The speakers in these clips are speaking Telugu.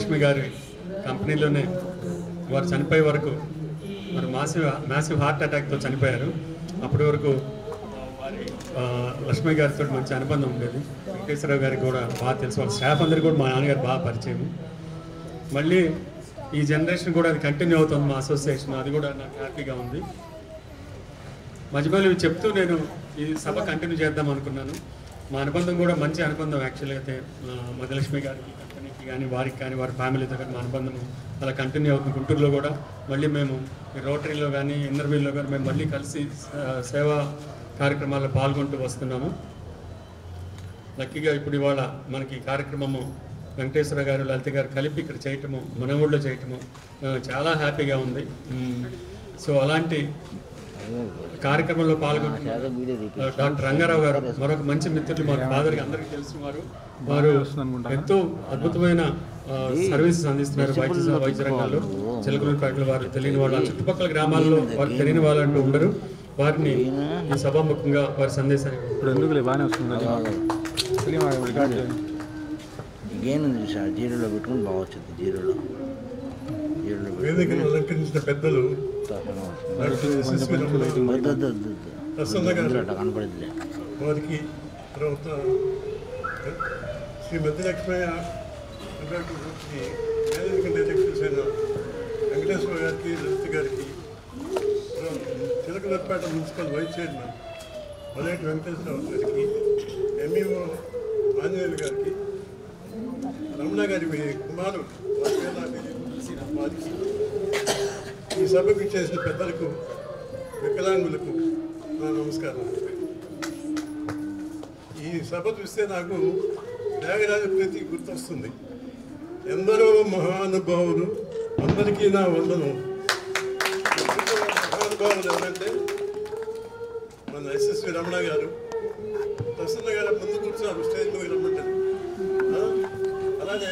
మధులక్ష్మి గారి కంపెనీలోనే వారు చనిపోయే వరకు మరి మాసివ్ మ్యాసివ్ హార్ట్ అటాక్తో చనిపోయారు అప్పటి వరకు వారి ఆ, లక్ష్మి గారితో మంచి అనుబంధం ఉండేది వెంకటేశ్వరరావు గారికి కూడా బాగా తెలుసు వాళ్ళ స్టాఫ్ అందరికీ కూడా మా నాన్నగారు బాగా పరిచయం మళ్ళీ ఈ జనరేషన్ కూడా అది కంటిన్యూ అవుతుంది మా అసోసియేషన్ అది కూడా నాకు హ్యాపీగా ఉంది మధ్యమధ్యలో ఇవి చెప్తూ నేను ఈ సభ కంటిన్యూ చేద్దాం అనుకున్నాను మా అనుబంధం కూడా మంచి అనుబంధం యాక్చువల్గా అయితే ఆ, మధులక్ష్మి గారికి కంపెనీకి కానీ వారికి కానీ వారి ఫ్యామిలీతో కానీ మా అనుబంధం అలా కంటిన్యూ అవుతుంది గుంటూరులో కూడా మళ్ళీ మేము ఈ రోటరీలో కానీ ఇంటర్వ్యూలో కానీ మేము మళ్ళీ కలిసి ఆ, సేవా కార్యక్రమాల్లో పాల్గొంటూ వస్తున్నాము లక్కీగా ఇప్పుడు ఇవాళ మనకి ఈ కార్యక్రమము వెంకటేశ్వర గారు లలిత గారు కలిపి ఇక్కడ చేయటము మన ఊళ్ళో చేయటము ఆ, చాలా హ్యాపీగా ఉంది మ్, సో అలాంటి కార్యక్రమంలో పాల్గొంటున్న ఆ, డాక్టర్ రంగారావు గారు మరొక మంచి మిత్రులు మా ఫాదర్కి అందరికీ తెలిసిన వారు వారు ఎంతో అద్భుతమైన ఆ, సర్వీసెస్ అందిస్తున్నారు వైద్య వైద్య రంగంలో చిలకలూరుపేటలో వారు తెలియని వాళ్ళు ఆ చుట్టుపక్కల గ్రామాల్లో వారు తెలియని వాళ్ళంటూ ఉండరు వారిని ఈ సభాముఖంగా వారి సందేశాన్ని ఇప్పుడు ఎందుకులే బాగానే వస్తుంది ఇంకేముంది సార్ జీరోలో పెట్టుకుని బాగా వచ్చింది జీరోలో జీరోలో వేదికను అలంకరించిన పెద్దలు డాక్టర్ ఎస్ఎస్వి రమణ పెట్టుకుని ప్రసన్న గారు అట్లా కనపడిందిలే వారికి తర్వాత శ్రీ మధ్యలక్ష్మయ్య డాక్టర్ గారికి మేనేజింగ్ డైరెక్టర్స్ అయిన వెంకటేశ్వర గారికి లలిత గారికి తర్వాత చిలకలపేట మున్సిపల్ వైస్ చైర్మన్ మొదటి వెంకటేశ్వరరావు గారికి ఎంఈఓ ఆంజనేయులు గారికి రమణ గారి కుమారుడు వారికి ఈ సభకు చేసిన పెద్దలకు వికలాంగులకు నా నమస్కారం ఈ సభ చూస్తే నాకు త్యాగరాజ ప్రీతి గుర్తొస్తుంది ఎందరో మహానుభావులు అందరికీ నా వందనం మహానుభావులు ఎవరంటే మన ఎస్ఎస్వి రమణ గారు ప్రసన్న గారు ముందు కూర్చున్నారు స్టేజ్ మీద రమ్మంటారు ఆ? అలాగే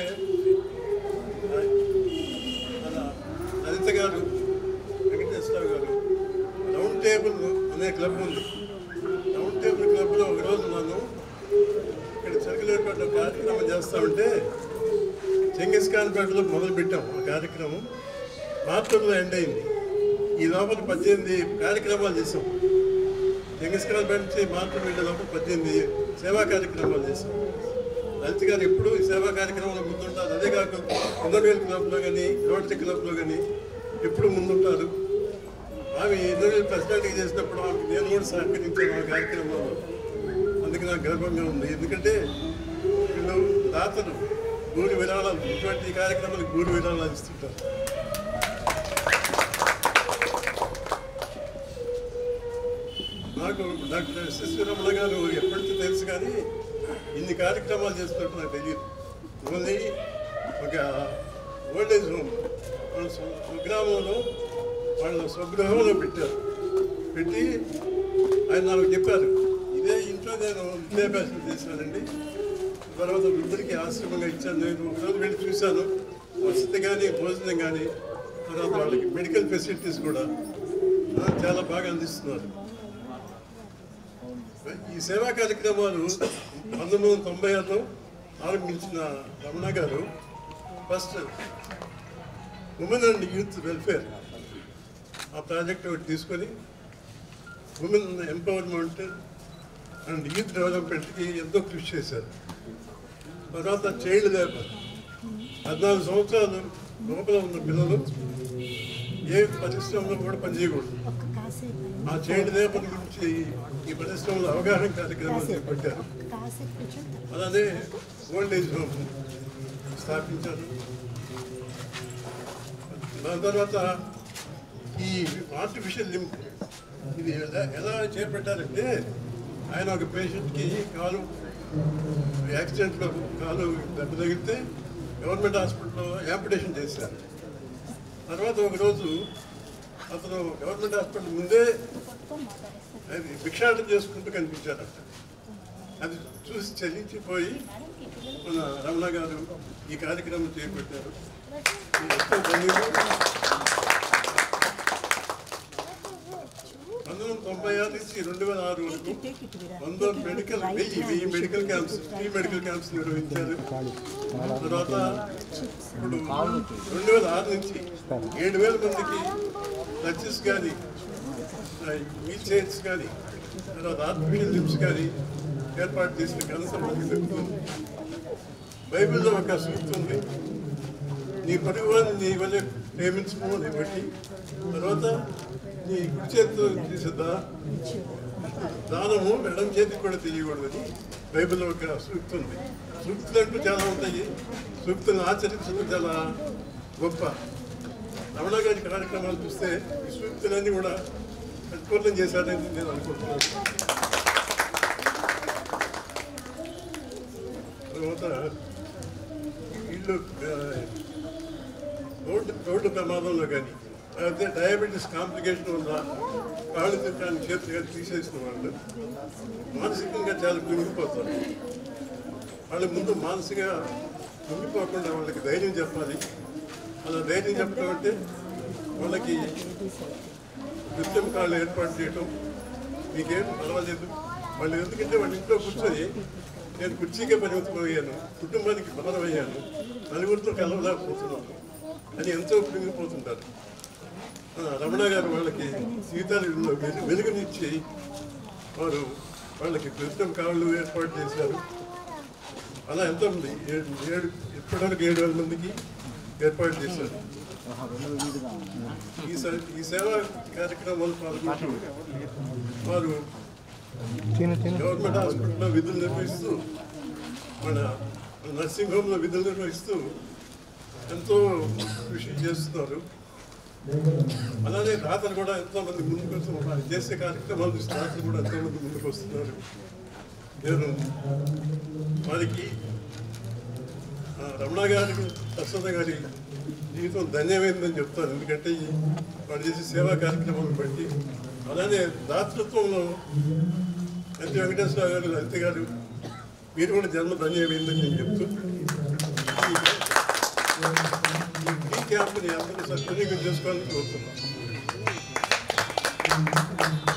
మన లలిత గారు వెంకటేశ్వరరావు గారు రౌండ్ టేబుల్ అనే క్లబ్ ఉంది రౌండ్ టేబుల్ క్లబ్లో ఒక రోజు నన్ను ఇక్కడ చెరుకులేరుపేట కార్యక్రమం చేస్తా ఉంటే చెంగిస్ ఖాన్పేటలో మొదలు పెట్టాం ఆ కార్యక్రమం మార్చిలో ఎండ్ అయింది ఈ లోపల పద్దెనిమిది కార్యక్రమాలు చేసాం చెంగిస్ ఖాన్పేట నుంచి మార్చి వెళ్ళే లోపల పద్దెనిమిది సేవా కార్యక్రమాలు చేసాం లలిత గారు ఎప్పుడు ఈ సేవా కార్యక్రమంలో ముందుంటారు అదే కాకుండా ఇంద్రవేల్ క్లబ్లో కానీ రోటరీ క్లబ్లో కానీ ఎప్పుడు ముందుంటారు ఆమె ఇంద్రవేల్ ప్రెసిడెంట్గా చేసినప్పుడు ఆమెకు నేను కూడా సహకరించాను ఆ కార్యక్రమంలో అందుకే నాకు గర్వంగా ఉంది ఎందుకంటే వీళ్ళు దాతలు గూడి విరాళాలు ఇటువంటి కార్యక్రమాలకు గూడి విరాళాలు ఇస్తుంటారు నాకు డాక్టర్ ఎస్ఎస్వి రమణ గారు ఎప్పటికీ తెలుసు కానీ ఇన్ని కార్యక్రమాలు చేస్తున్నట్టు నాకు తెలియదు ఓన్లీ ఒక ఓల్డేజ్ హోమ్ వాళ్ళ స్వ- స్వగ్రామంలో వాళ్ళ స్వగృహంలో పెట్టారు పెట్టి ఆయన నాకు చెప్పారు ఇదే ఇంట్లో నేను విద్యాభ్యాసం చేశానండి తర్వాత వృద్ధులకి ఆశ్రమంగా ఇచ్చాను నేను ఒకరోజు వెళ్ళి చూశాను వసతి కానీ భోజనం కానీ తర్వాత వాళ్ళకి మెడికల్ ఫెసిలిటీస్ కూడా ఆ, చాలా బాగా అందిస్తున్నారు ఈ సేవా కార్యక్రమాలు పంతొమ్మిది వందల తొంభై ఆరులో ఆరంభించిన రమణ గారు first women and youth welfare ఆ ప్రాజెక్ట్ ఒకటి తీసుకొని ఉమెన్ ఎంపవర్మెంట్ అండ్ యూత్ డెవలప్మెంట్కి ఎంతో కృషి చేశారు తర్వాత చైల్డ్ లేబర్ పద్నాలుగు సంవత్సరాలు లోపల ఉన్న పిల్లలు ఏ పరిశ్రమలో కూడా పనిచేయకూడదు ఆ చైల్డ్ లేబర్ గురించి ఈ పరిశ్రమలో అవగాహన కార్యక్రమాలు చేపట్టారు అలానే ఓల్డ్ ఏజ్ హోమ్ స్థాపించారు దాని తర్వాత ఈ ఆర్టిఫిషియల్ లింప్ ఇది ఎలా ఎలా చేపట్టారంటే ఆయన ఒక పేషెంట్కి కాలు యాక్సిడెంట్లో కాలు దెబ్బ తగిలితే గవర్నమెంట్ హాస్పిటల్లో యాంపిటేషన్ చేశారు తర్వాత ఒకరోజు అతను గవర్నమెంట్ హాస్పిటల్ ముందే అది భిక్షాటం చేసుకుంటూ కనిపించారట అది చూసి చెల్లించిపోయి మన రమణ గారు ఈ కార్యక్రమం చేపట్టారు ఇది ఎంతో ధన్యవాదాలు. పంతొమ్మిది వందల తొంభై ఆరు నుంచి రెండు వేల ఆరు వరకు వంద మెడికల్ వెయ్యి వెయ్యి medical camps free medical camps నిర్వహించారు తర్వాత ఇప్పుడు రెండు వేల ఆరు నుంచి ఏడు వేల మందికి టచెస్ కానీ వీల్ చైర్స్ కానీ తర్వాత ఆర్టిఫిషియల్ లిప్స్ కానీ ఏర్పాటు చేసిన ఘనత మనకి దక్కుతుంది బైబిల్లో ఒక సూక్తి ఉంది నీ పరివారం నీ వల్ల ప్రేమించుకో అని బట్టి తర్వాత నీ కుడి చేతితో చేసే దా దానము ఎడం చేతికి కూడా తెలియకూడదని బైబిల్లో ఒక సూక్తి ఉంది సూక్తులు అంటూ చాలా ఉంటాయి సూక్తులను ఆచరించడం చాలా గొప్ప రమణ గారి కార్యక్రమాలు చూస్తే ఈ సూక్తులన్నీ కూడా పరిపూర్ణం చేశారని నేను అనుకుంటున్నాను తర్వాత ఇల్లు ఆ, రోడ్డు రోడ్డు ప్రమాదంలో కానీ లేకపోతే డయాబెటీస్ కాంప్లికేషన్ వల్ల కాళ్ళు తిట్టడానికి చేతులు కానీ తీసేసిన వాళ్ళు మానసికంగా చాలా కుంగిపోతారు వాళ్ళ ముందు మానసికంగా కుంగిపోకుండా వాళ్ళకి ధైర్యం చెప్పాలి అలా ధైర్యం చెప్పడం అంటే వాళ్ళకి నృత్యం కాళ్ళు ఏర్పాటు చేయటం మీకేం పర్వాలేదు వాళ్ళు ఎందుకంటే వాళ్ళ ఇంట్లో కూర్చొని నేను కుర్చీకే పరిమితమయ్యాను కుటుంబానికి భారమయ్యాను నలుగురితో కలవలేకపోతున్నాను అని ఎంతో కృంగిపోతుంటారు ఆ, రమణ గారు వాళ్ళకి జీవితాలలో వెలు- వెలుగునిచ్చి వారు వాళ్ళకి కృష్ణం కాళ్ళు ఏర్పాటు చేశారు అలా ఎంతమంది ఏడు ఏడు ఇప్పటివరకు ఏడు వేల మందికి ఏర్పాటు చేశారు ఈ స- ఈ సేవా కార్యక్రమాలు పాల్గొంటూ వారు గవర్నమెంట్ హాస్పిటల్లో విధులు నిర్వహిస్తూ మన నర్సింగ్ హోమ్లో విధులు నిర్వహిస్తూ ఎంతో కృషి చేస్తున్నారు అలానే దాతలు కూడా ఎంతో మంది ముందుకు వస్తున్నారు వారు చేసే కార్యక్రమాలు చూసి దాతలు కూడా ఎంతో మంది ముందుకు వస్తున్నారు నేను వారికి ఆ, రమణ గారి ప్రసాద గారి జీవితం ధన్యమైందని చెప్తాను ఎందుకంటే ఈ వాడు చేసే సేవా కార్యక్రమాలను బట్టి అలానే దాతృత్వంలో ఎన్టీ వెంకటేశ్వర గారు లలిత గారు మీరు కూడా జన్మ ధన్యమైందని నేను చెప్తూ ఈ- ఈ క్యాంప్ని అందరూ సద్వినియోగం చేసుకోవాలని కోరుతున్నాను